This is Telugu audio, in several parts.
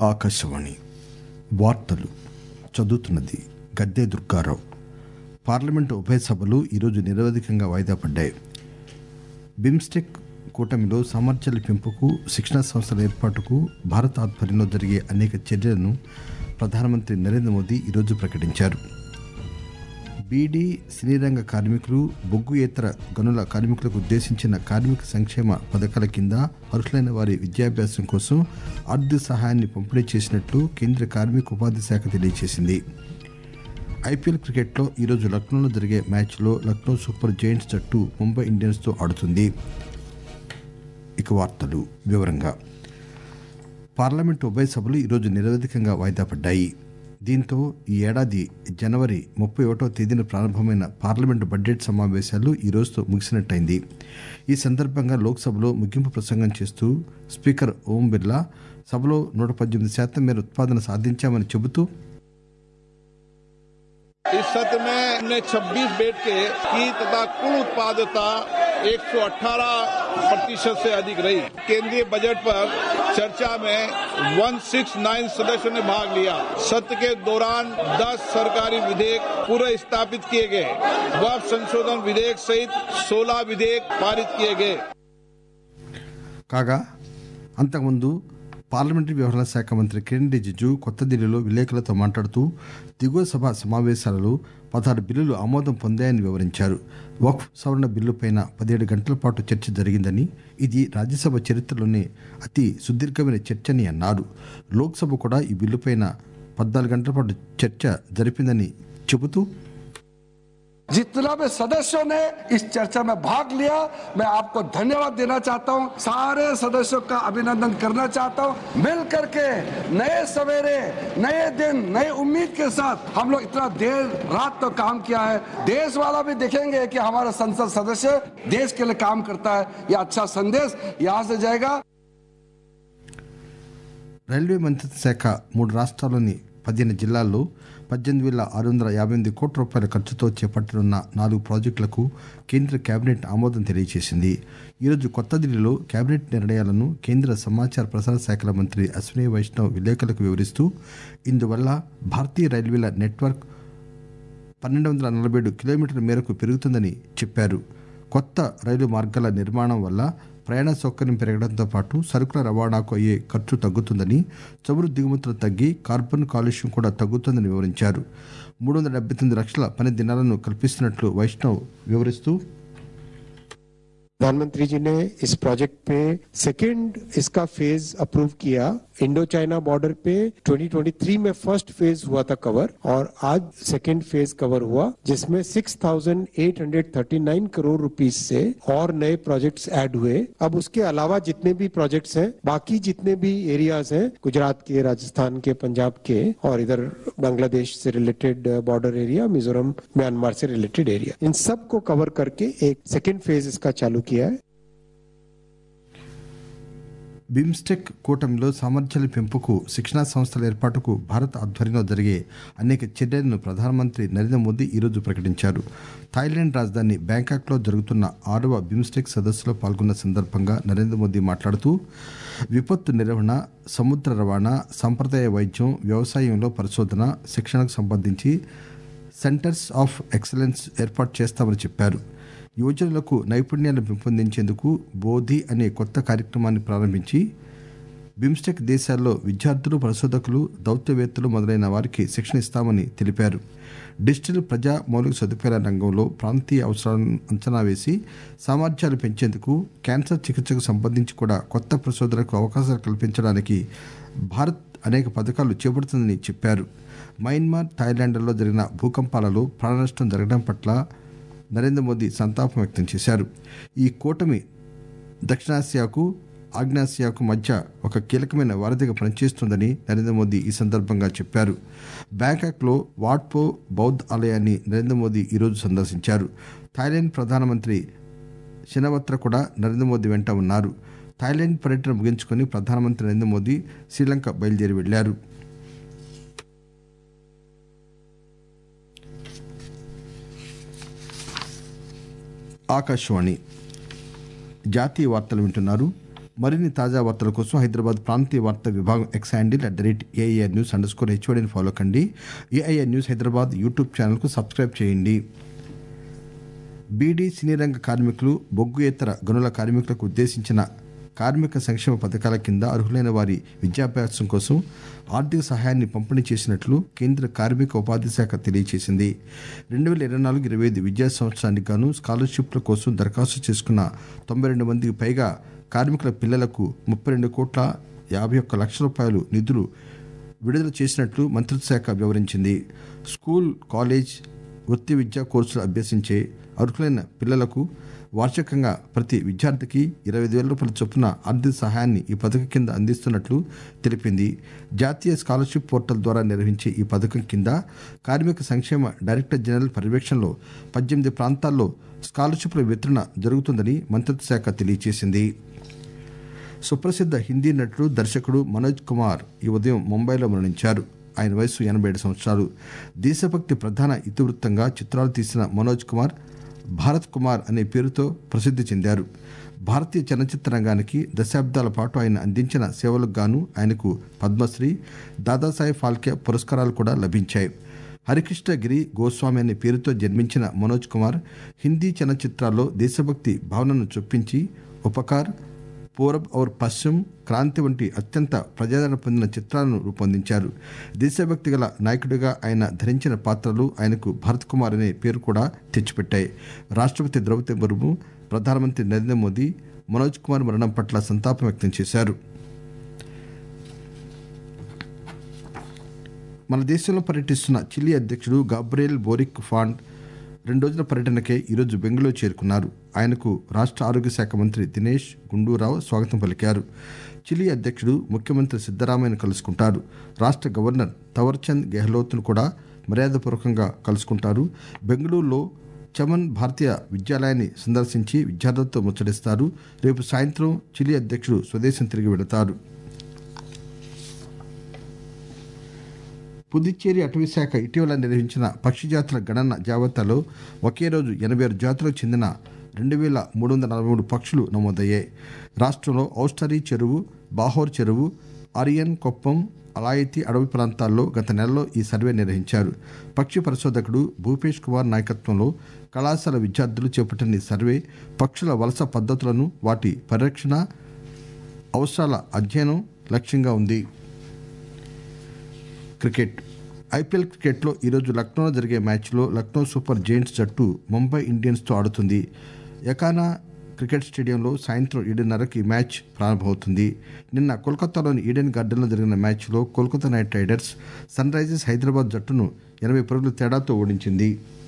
ఆకాశవాణి వార్తలు చదువుతున్నది గద్దే దుర్గారావు పార్లమెంటు ఉభయ సభలు ఈరోజు నిరవధికంగా వాయిదా పడ్డాయి బిమ్స్టెక్ కూటమిలో సామర్థ్యాల పెంపుకు శిక్షణా సంస్థల ఏర్పాటుకు భారత్ ఆధ్వర్యంలో జరిగే అనేక చర్యలను ప్రధానమంత్రి నరేంద్ర మోదీ ఈరోజు ప్రకటించారు బీడీ సినీరంగ కార్మికులు బొగ్గుయేతర గనుల కార్మికులకు ఉద్దేశించిన కార్మిక సంక్షేమ పథకాల కింద అర్హులైన వారి విద్యాభ్యాసం కోసం ఆర్థిక సహాయాన్ని పంపిణీ చేసినట్లు కేంద్ర కార్మిక ఉపాధి శాఖ తెలియజేసింది ఐపీఎల్ క్రికెట్లో ఈరోజు లక్నోలో జరిగే మ్యాచ్లో లక్నో సూపర్ జైంట్స్ జట్టు ముంబై ఇండియన్స్తో ఆడుతుంది ఇక వార్తలు వివరంగా పార్లమెంటు ఉభయ సభలు ఈరోజు నిరవధికంగా వాయిదా పడ్డాయి దీంతో ఈ ఏడాది జనవరి ముప్పై ఒకటో తేదీన ప్రారంభమైన పార్లమెంటు బడ్జెట్ సమావేశాలు ఈ రోజుతో ముగిసినట్టయింది ఈ సందర్భంగా లోక్సభలో ముగింపు ప్రసంగం చేస్తూ స్పీకర్ ఓం బిర్లా సభలో నూట పద్దెనిమిది శాతం మేర ఉత్పాదన సాధించామని చెబుతూ इस सत्र में हमने 26 बेड के की तथा कुल उत्पादकता 118 प्रतिशत से अधिक रही केंद्रीय बजट पर चर्चा में 169 सदस्यों ने भाग लिया सत्र के दौरान 10 सरकारी विधेयक पूरे स्थापित किए गए वक्फ संशोधन विधेयक सहित 16 विधेयक पारित किए गए కాగా అంతకుముందు పార్లమెంటరీ వ్యవహారాల శాఖ మంత్రి కిరణ్ రిజిజు కొత్త ఢిల్లీలో విలేకరులతో మాట్లాడుతూ దిగువ సభ సమావేశాలలో పదహారు బిల్లులు ఆమోదం పొందాయని వివరించారు వక్ఫ్ సవరణ బిల్లుపైన పదిహేడు గంటల పాటు చర్చ జరిగిందని ఇది రాజ్యసభ చరిత్రలోనే అతి సుదీర్ఘమైన చర్చని అన్నారు లోక్సభ కూడా ఈ బిల్లుపైన పద్నాలుగు గంటల పాటు చర్చ జరిపిందని చెబుతూ जितना भी सदस्यों ने इस चर्चा में भाग लिया मैं आपको धन्यवाद देना चाहता हूं सारे सदस्यों का अभिनंदन करना चाहता हूं मिल करके नए सवेरे नए दिन नए उम्मीद के साथ हम लोग इतना देर रात तक काम किया है देश वाला भी देखेंगे कि हमारा संसद सदस्य देश के लिए काम करता है यह अच्छा संदेश यहां से जाएगा రైల్వే మంత్రిత్వ శాఖ మూడు రాష్ట్రాల్లోని పదిహేను జిల్లాల్లో పద్దెనిమిది వేల ఆరు వందల యాభై ఎనిమిది కోట్ల రూపాయల ఖర్చుతో చేపట్టనున్న నాలుగు ప్రాజెక్టులకు కేంద్ర కేబినెట్ ఆమోదం తెలియజేసింది ఈరోజు కొత్త ఢిల్లీలో కేబినెట్ నిర్ణయాలను కేంద్ర సమాచార ప్రసార శాఖల మంత్రి అశ్విని వైష్ణవ్ విలేకరులకు వివరిస్తూ ఇందువల్ల భారతీయ రైల్వేల నెట్వర్క్ పన్నెండు వందల నలభై ఏడు కిలోమీటర్ల మేరకు పెరుగుతుందని చెప్పారు కొత్త రైలు మార్గాల నిర్మాణం వల్ల ప్రయాణ సౌకర్యం పెరగడంతో పాటు సరుకుల రవాణాకు అయ్యే ఖర్చు తగ్గుతుందని చమురు దిగుమతులు తగ్గి కార్బన్ కాలుష్యం కూడా తగ్గుతుందని వివరించారు మూడు వందల డెబ్బై తొమ్మిది లక్షల పని దినాలను కల్పిస్తున్నట్లు వైష్ణవ్ వివరిస్తూ प्रधानमंत्री जी ने इस प्रोजेक्ट पे सेकेंड इसका फेज अप्रूव किया इंडो चाइना बॉर्डर पे 2023 में फर्स्ट फेज हुआ था कवर और आज सेकेंड फेज कवर हुआ जिसमें 6,839 करोड़ रुपीस से और नए प्रोजेक्ट्स ऐड हुए अब उसके अलावा जितने भी प्रोजेक्ट्स हैं बाकी जितने भी एरियाज हैं गुजरात के राजस्थान के पंजाब के और इधर बांग्लादेश से related border area Mizoram Myanmar से रिलेटेड एरिया इन सब को कवर करके एक सेकेंड फेज इसका चालू किया है బిమ్స్టెక్ కూటమిలో సామర్థ్యాల పెంపుకు శిక్షణా సంస్థల ఏర్పాటుకు భారత్ ఆధ్వర్యంలో జరిగే అనేక చర్యలను ప్రధానమంత్రి నరేంద్ర మోదీ ఈరోజు ప్రకటించారు థాయిలాండ్ రాజధాని బ్యాంకాక్లో జరుగుతున్న ఆరవ బిమ్స్టెక్ సదస్సులో పాల్గొన్న సందర్భంగా నరేంద్ర మోదీ మాట్లాడుతూ విపత్తు నిర్వహణ సముద్ర రవాణా సంప్రదాయ వైద్యం వ్యవసాయంలో పరిశోధన శిక్షణకు సంబంధించి సెంటర్స్ ఆఫ్ ఎక్సలెన్స్ ఏర్పాటు చేస్తామని చెప్పారు యువజనులకు నైపుణ్యాలను పెంపొందించేందుకు బోధి అనే కొత్త కార్యక్రమాన్ని ప్రారంభించి బిమ్స్టెక్ దేశాల్లో విద్యార్థులు పరిశోధకులు దౌత్యవేత్తలు మొదలైన వారికి శిక్షణ ఇస్తామని తెలిపారు డిజిటల్ ప్రజా మౌలిక సదుపాయాల రంగంలో ప్రాంతీయ అవసరాలను అంచనా వేసి సామర్థ్యాలు పెంచేందుకు క్యాన్సర్ చికిత్సకు సంబంధించి కూడా కొత్త పరిశోధనకు అవకాశాలు కల్పించడానికి భారత్ అనేక పథకాలు చేపడుతుందని చెప్పారు మయన్మార్ థాయిలాండ్లలో జరిగిన భూకంపాలలో ప్రాణనష్టం జరగడం పట్ల నరేంద్ర మోదీ సంతాపం వ్యక్తం చేశారు ఈ కూటమి దక్షిణాసియాకు ఆగ్నేయాసియాకు మధ్య ఒక కీలకమైన వారధిగా పనిచేస్తుందని నరేంద్ర మోదీ ఈ సందర్భంగా చెప్పారు బ్యాంకాక్లో వాట్పో బౌద్ధ్ ఆలయాన్ని నరేంద్ర మోదీ ఈరోజు సందర్శించారు థాయిలాండ్ ప్రధానమంత్రి షినవత్ర కూడా నరేంద్ర మోదీ వెంట ఉన్నారు థాయిలాండ్ పర్యటన ముగించుకుని ప్రధానమంత్రి నరేంద్ర మోదీ శ్రీలంక బయలుదేరి వెళ్లారు ఆకాశవాణి జాతీయ వార్తలు వింటున్నారు మరిన్ని తాజా వార్తల కోసం హైదరాబాద్ ప్రాంతీయ వార్తా విభాగం X handle at the rate AIR news underscore స్కోర్ హెచ్ఓడిని ఫాలో కండి ఏఐఆర్ న్యూస్ హైదరాబాద్ యూట్యూబ్ ఛానల్కు సబ్స్క్రైబ్ చేయండి బీడీ సినీ రంగ కార్మికులు బొగ్గుయేతర గనుల కార్మికులకు ఉద్దేశించిన కార్మిక సంక్షేమ పథకాల కింద అర్హులైన వారి విద్యాభ్యాసం కోసం ఆర్థిక సహాయాన్ని పంపిణీ చేసినట్లు కేంద్ర కార్మిక ఉపాధి శాఖ తెలియజేసింది రెండు వేల ఇరవై నాలుగు ఇరవై ఐదు విద్యా సంవత్సరానికి గాను స్కాలర్షిప్ల కోసం దరఖాస్తు చేసుకున్న తొంభై రెండు మందికి పైగా కార్మికుల పిల్లలకు ముప్పై రెండు కోట్ల యాభై ఒక్క లక్షల రూపాయలు నిధులు విడుదల చేసినట్లు మంత్రిత్వ శాఖ వివరించింది స్కూల్ కాలేజ్ వృత్తి విద్యా కోర్సులు అభ్యసించే అర్హులైన పిల్లలకు వార్షికంగా ప్రతి విద్యార్థికి ఇరవై ఐదు వేల రూపాయల చొప్పున ఆర్థిక సహాయాన్ని ఈ పథకం కింద అందిస్తున్నట్లు తెలిపింది జాతీయ స్కాలర్షిప్ పోర్టల్ ద్వారా నిర్వహించే ఈ పథకం కింద కార్మిక సంక్షేమ డైరెక్టర్ జనరల్ పర్యవేక్షణలో పద్దెనిమిది ప్రాంతాల్లో స్కాలర్షిప్ల వితరణ జరుగుతుందని మంత్రిత్వ శాఖ తెలియజేసింది సుప్రసిద్ధ హిందీ నటుడు దర్శకుడు మనోజ్ కుమార్ ఈ ఉదయం ముంబైలో మరణించారు ఆయన వయసు ఎనభై ఏడు సంవత్సరాలు దేశభక్తి ప్రధాన ఇతివృత్తంగా చిత్రాలు తీసిన మనోజ్ కుమార్ భారత్ కుమార్ అనే పేరుతో ప్రసిద్ధి చెందారు భారతీయ చలనచిత్ర రంగానికి దశాబ్దాల పాటు ఆయన అందించిన సేవలకు గాను ఆయనకు పద్మశ్రీ దాదాసాహెబ్ ఫాల్కే పురస్కారాలు కూడా లభించాయి హరికృష్ణగిరి గోస్వామి అనే పేరుతో జన్మించిన మనోజ్ కుమార్ హిందీ చలనచిత్రాల్లో దేశభక్తి భావనను చొప్పించి ఉపకార్ పూరబ్ ఔర్ పశ్చిమ్ క్రాంతి వంటి అత్యంత ప్రజాదరణ పొందిన చిత్రాలను రూపొందించారు దేశభక్తి గల నాయకుడిగా ఆయన ధరించిన పాత్రలు ఆయనకు భరత్ కుమార్ అనే పేరు కూడా తెచ్చిపెట్టాయి రాష్ట్రపతి ద్రౌపది ముర్ము ప్రధానమంత్రి నరేంద్ర మోదీ మనోజ్ కుమార్ మరణం పట్ల సంతాపం వ్యక్తం చేశారు మన దేశంలో పర్యటిస్తున్న చిలీ అధ్యక్షుడు గాబ్రియల్ బోరిక్ ఫాండ్ రెండు రోజుల పర్యటనకే ఈరోజు బెంగళూరు చేరుకున్నారు ఆయనకు రాష్ట్ర ఆరోగ్య శాఖ మంత్రి దినేష్ గుండూరావు స్వాగతం పలికారు చిలీ అధ్యక్షుడు ముఖ్యమంత్రి సిద్దరామయ్యను కలుసుకుంటారు రాష్ట్ర గవర్నర్ తవర్చంద్ గెహ్లోత్ను కూడా మర్యాదపూర్వకంగా కలుసుకుంటారు బెంగళూరులో చమన్ భారతీయ విద్యాలయాన్ని సందర్శించి విద్యార్థులతో ముచ్చటిస్తారు రేపు సాయంత్రం చిలీ అధ్యక్షుడు స్వదేశం తిరిగి వెళతారు పుదుచ్చేరి అటవీ శాఖ ఇటీవల నిర్వహించిన పక్షి జాతుల గణన జాబితాలో ఒకే రోజు ఎనభై ఆరు జాతులకు చెందిన రెండు వేల మూడు వందల నలభై మూడు పక్షులు నమోదయ్యాయి రాష్ట్రంలో ఔస్టరీ చెరువు బాహోర్ చెరువు ఆరియన్ కొప్పం అలాయితీ అడవి ప్రాంతాల్లో గత నెలలో ఈ సర్వే నిర్వహించారు పక్షి పరిశోధకుడు భూపేష్ కుమార్ నాయకత్వంలో కళాశాల విద్యార్థులు చేపట్టిన ఈ సర్వే పక్షుల వలస పద్ధతులను వాటి పరిరక్షణ అవసరాల అధ్యయనం లక్ష్యంగా ఉంది క్రికెట్ ఐపీఎల్ క్రికెట్లో ఈరోజు లక్నోలో జరిగే మ్యాచ్లో లక్నో సూపర్ జైంట్స్ జట్టు ముంబై ఇండియన్స్తో ఆడుతుంది ఎకానా క్రికెట్ స్టేడియంలో సాయంత్రం ఏడున్నరకు ఈ మ్యాచ్ ప్రారంభమవుతుంది నిన్న కోల్కతాలోని ఈడెన్ గార్డెన్లో జరిగిన మ్యాచ్లో Kolkata Knight Riders Sunrisers Hyderabad జట్టును ఎనభై పరుగుల తేడాతో ఓడించింది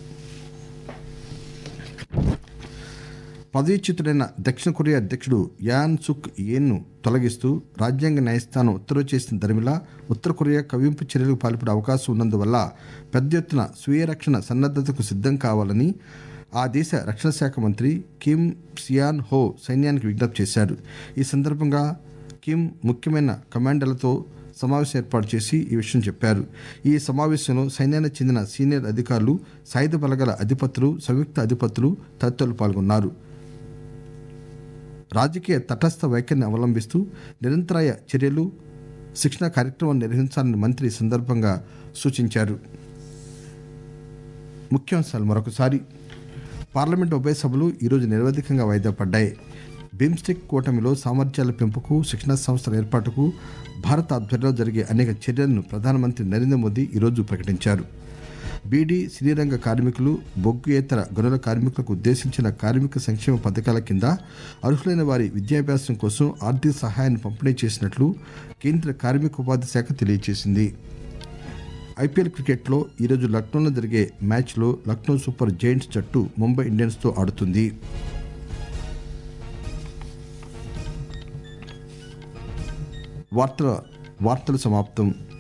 పదవీచ్యుతుడైన దక్షిణ కొరియా అధ్యక్షుడు యాన్ సుక్ ఏన్ను తొలగిస్తూ రాజ్యాంగ న్యాయస్థానం ఉత్తర్వు చేసిన దరిమిలా ఉత్తర కొరియా కవింపు చర్యలకు పాల్పడే అవకాశం ఉన్నందువల్ల పెద్ద ఎత్తున స్వీయ రక్షణ సన్నద్దతకు సిద్ధం కావాలని ఆ దేశ రక్షణ శాఖ మంత్రి కిమ్ సియాన్ హో సైన్యానికి విజ్ఞప్తి చేశారు ఈ సందర్భంగా కిమ్ ముఖ్యమైన కమాండర్లతో సమావేశం ఏర్పాటు చేసి ఈ విషయం చెప్పారు ఈ సమావేశంలో సైన్యానికి చెందిన సీనియర్ అధికారులు సాయుధ బలగల అధిపతులు సంయుక్త అధిపతులు తదితరులు పాల్గొన్నారు రాజకీయ తటస్థ వైఖరిని అవలంబిస్తూ నిరంతరాయ చర్యలు శిక్షణ కార్యక్రమం నిర్వహించాలని మంత్రి ఈ సందర్భంగా సూచించారు ముఖ్యాంశాలు మరొకసారి పార్లమెంట్ ఉభయ సభలు ఈరోజు నిరవధికంగా వాయిదా పడ్డాయి బిమ్స్టెక్ కూటమిలో సామర్థ్యాల పెంపుకు శిక్షణా సంస్థల ఏర్పాటుకు భారత ఆధ్వర్యంలో జరిగే అనేక చర్యలను ప్రధానమంత్రి నరేంద్ర మోదీ ఈరోజు ప్రకటించారు బీడీ సినీరంగ కార్మికులు బొగ్గుయేతర గనుల కార్మికులకు ఉద్దేశించిన కార్మిక సంక్షేమ పథకాల కింద అర్హులైన వారి విద్యాభ్యాసం కోసం ఆర్థిక సహాయాన్ని పంపిణీ చేసినట్లు కేంద్ర కార్మిక ఉపాధి శాఖ తెలియజేసింది ఐపీఎల్ క్రికెట్లో ఈరోజు లక్నోలో జరిగే మ్యాచ్లో లక్నో సూపర్ జైంట్స్ జట్టు ముంబై ఇండియన్స్తో ఆడుతుంది వార్తల వార్తలు సమాప్తం